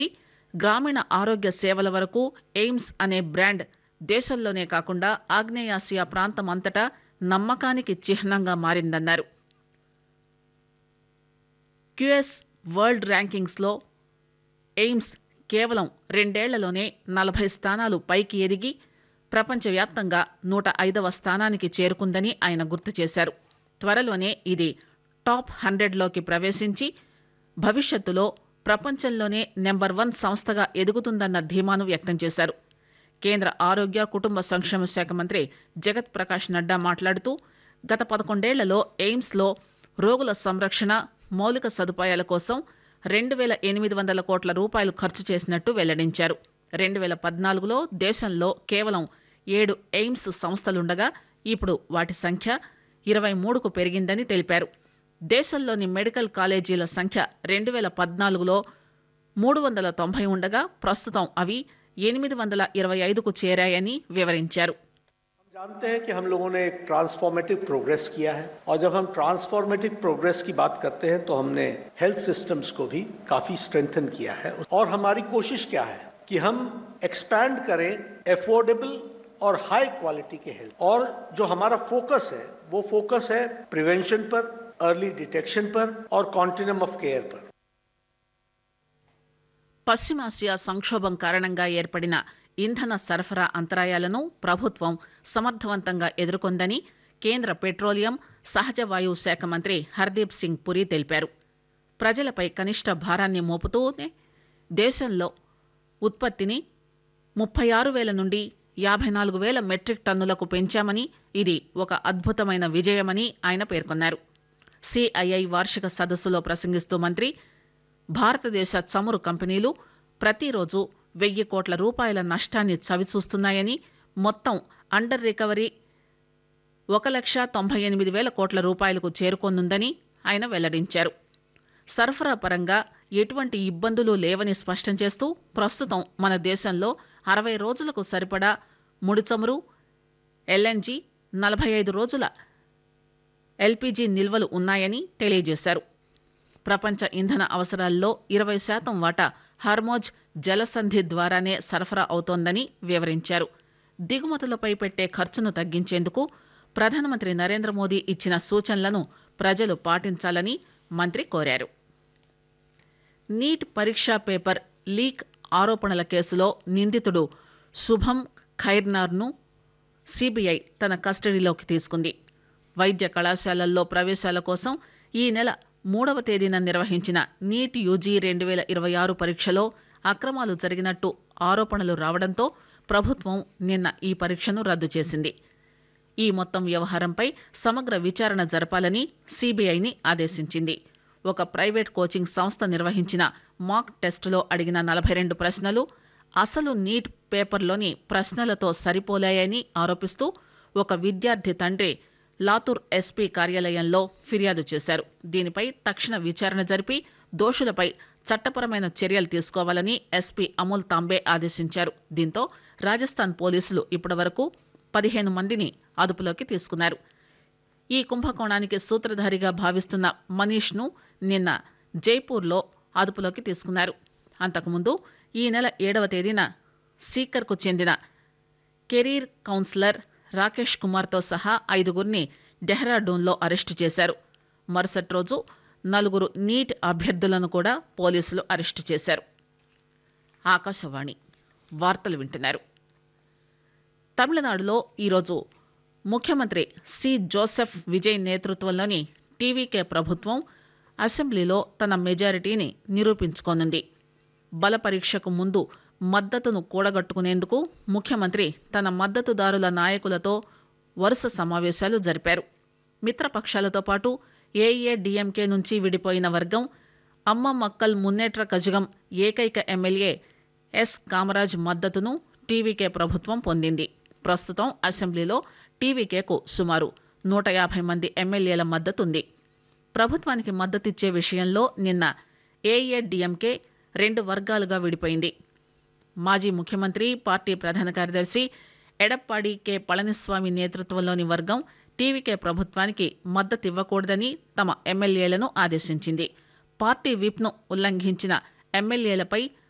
గ్రామీణ ఆరోగ్య సేవల వరకు ఎయిమ్స్ అనే బ్రాండ్ దేశంలోనే కాకుండా ఆగ్నేయాసియా ప్రాంతం అంతటా నమ్మకానికి చిహ్నంగా మారిందన్నారు క్యూఎస్ వరల్డ్ ర్యాంకింగ్స్ లో ఎయిమ్స్ కేవలం రెండేళ్లలోనే నలభై స్థానాలు పైకి ఎదిగి ప్రపంచవ్యాప్తంగా నూట ఐదవ స్థానానికి చేరుకుందని ఆయన గుర్తు చేశారు త్వరలోనే ఇది టాప్ హండ్రెడ్లోకి ప్రవేశించి భవిష్యత్తులో ప్రపంచంలోనే నెంబర్ వన్ సంస్థగా ఎదుగుతుందన్న ధీమాను వ్యక్తం చేశారు కేంద్ర ఆరోగ్య కుటుంబ సంక్షేమ శాఖ మంత్రి జగత్ ప్రకాష్ నడ్డా మాట్లాడుతూ గత పదకొండేళ్లలో ఎయిమ్స్ లో రోగుల సంరక్షణ మౌలిక సదుపాయాల కోసం రెండు వేల ఎనిమిది వందల కోట్ల రూపాయలు ఖర్చు చేసినట్టు వెల్లడించారు రెండు వేల పద్నాలుగులో దేశంలో కేవలం ఏడు ఎయిమ్స్ సంస్థలుండగా ఇప్పుడు వాటి సంఖ్య ఇరవై మూడుకు పెరిగిందని తెలిపారు దేశంలోని మెడికల్ కాలేజీల సంఖ్య రెండు వేల పద్నాలుగులో మూడు వందల తొంభై ఉండగా ప్రస్తుతం అవి ఎనిమిది వందల ఇరవై ఐదుకు చేరాయని వివరించారు हम जानते हैं कि हम लोगों ने एक ट्रांसफॉर्मेटिव प्रोग्रेस किया है और जब हम ट्रांसफॉर्मेटिव प्रोग्रेस की बात करते हैं तो हमने हेल्थ सिस्टम्स को भी काफी स्ट्रेंथन किया है और हमारी कोशिश क्या है कि हम एक्सपैंड करें एफोर्डेबल और हाई क्वालिटी के हेल्थ और जो हमारा फोकस है वो फोकस है प्रिवेंशन पर अर्ली डिटेक्शन पर और कॉन्टिन्यूम ऑफ केयर पर పశ్చిమాసియా సంక్షోభం కారణంగా ఏర్పడిన ఇంధన సరఫరా అంతరాయాలను ప్రభుత్వం సమర్థవంతంగా ఎదుర్కొందని కేంద్ర పెట్రోలియం సహజ వాయువు శాఖ మంత్రి హర్దీప్ సింగ్ పురి తెలిపారు ప్రజలపై కనిష్ట భారాన్ని మోపుతూనే దేశంలో ఉత్పత్తిని ముప్పై ఆరు వేల నుండి యాభై నాలుగు వేల మెట్రిక్ టన్నులకు పెంచామని ఇది ఒక అద్భుతమైన విజయమని ఆయన పేర్కొన్నారు సిఐఐ వార్షిక సదస్సులో ప్రసంగిస్తూ మంత్రి భారతదేశ చమురు కంపెనీలు ప్రతిరోజు వెయ్యి కోట్ల రూపాయల నష్టాన్ని చవిచూస్తున్నాయని మొత్తం అండర్ రికవరీ ఒక లక్ష తొంభై ఎనిమిది వేల కోట్ల రూపాయలకు చేరుకోనుందని ఆయన వెల్లడించారు సరఫరా పరంగా ఎటువంటి ఇబ్బందులు లేవని స్పష్టం చేస్తూ ప్రస్తుతం మన దేశంలో అరవై రోజులకు సరిపడా ముడి చమురు ఎల్ఎన్జీ నలభై ఐదు రోజుల ఎల్పీజీ నిల్వలు ఉన్నాయని తెలియజేశారు ప్రపంచ ఇంధన అవసరాల్లో ఇరవై శాతం వాటా హర్మోజ్ జలసంధి ద్వారానే సరఫరా అవుతోందని వివరించారు దిగుమతులపై పెట్టే ఖర్చును తగ్గించేందుకు ప్రధానమంత్రి నరేంద్ర మోదీ ఇచ్చిన సూచనలను ప్రజలు పాటించాలని మంత్రి కోరారు నీట్ పరీక్షా పేపర్ లీక్ ఆరోపణల కేసులో నిందితుడు శుభం ఖైర్నార్ను సిబిఐ తన కస్టడీలోకి తీసుకుంది వైద్య కళాశాలల్లో ప్రవేశాల కోసం ఈ నెల మూడవ తేదీన నిర్వహించిన నీట్ యూజీ రెండు వేల ఇరవై ఆరు పరీక్షలో అక్రమాలు జరిగినట్టు ఆరోపణలు రావడంతో ప్రభుత్వం నిన్న ఈ పరీక్షను రద్దు చేసింది ఈ మొత్తం వ్యవహారంపై సమగ్ర విచారణ జరపాలని సిబిఐని ఆదేశించింది ఒక ప్రైవేట్ కోచింగ్ సంస్థ నిర్వహించిన మాక్ టెస్టులో అడిగిన నలభై రెండు ప్రశ్నలు అసలు నీట్ పేపర్లోని ప్రశ్నలతో సరిపోలాయని ఆరోపిస్తూ ఒక విద్యార్థి తండ్రి లాతూర్ ఎస్పీ కార్యాలయంలో ఫిర్యాదు చేశారు దీనిపై తక్షణ విచారణ జరిపి దోషులపై చట్టపరమైన చర్యలు తీసుకోవాలని ఎస్పీ అమోల్ తాంబే ఆదేశించారు దీంతో రాజస్థాన్ పోలీసులు ఇప్పటివరకు పదిహేను మందిని అదుపులోకి తీసుకున్నారు ఈ కుంభకోణానికి సూత్రధారిగా భావిస్తున్న మనీష్ ను నిన్న జైపూర్లో అదుపులోకి తీసుకున్నారు అంతకుముందు ఈ నెల ఏడవ తేదీన సీకర్ కు చెందిన కెరీర్ కౌన్సిలర్ రాకేష్ కుమార్ తో సహా ఐదుగురిని డెహ్రాడూన్లో అరెస్టు చేశారు మరుసటి రోజు నలుగురు నీట్ అభ్యర్థులను కూడా పోలీసులు అరెస్టు చేశారు ఆకాశవాణి వార్తలు వింటున్నారు తమిళనాడులో ఈరోజు ముఖ్యమంత్రి సి జోసెఫ్ విజయ్ నేతృత్వంలోని టీవీకే ప్రభుత్వం అసెంబ్లీలో తన మెజారిటీని నిరూపించుకోనుంది బల పరీక్షకు ముందు మద్దతును కూడగట్టుకునేందుకు ముఖ్యమంత్రి తన మద్దతుదారుల నాయకులతో వరుస సమావేశాలు జరిపారు మిత్రపక్షాలతో పాటు ఏఏడీఎంకే నుంచి విడిపోయిన వర్గం అమ్మ మక్కల్ మున్నేట్ర కజగం ఏకైక ఎమ్మెల్యే ఎస్ కామరాజ్ మద్దతును టీవీకే ప్రభుత్వం పొందింది ప్రస్తుతం అసెంబ్లీలో టీవీకేకు సుమారు నూట యాభై మంది ఎమ్మెల్యేల మద్దతుంది ప్రభుత్వానికి మద్దతిచ్చే విషయంలో నిన్న ఏఏడీఎంకే రెండు వర్గాలుగా విడిపోయింది మాజీ ముఖ్యమంత్రి పార్టీ ప్రధాన కార్యదర్శి ఎడప్పాడి కె పళనిస్వామి నేతృత్వంలోని వర్గం టీవీకే ప్రభుత్వానికి మద్దతివ్వకూడదని తమ ఎమ్మెల్యేలను ఆదేశించింది పార్టీ విప్ను ఉల్లంఘించిన ఎమ్మెల్యేలపై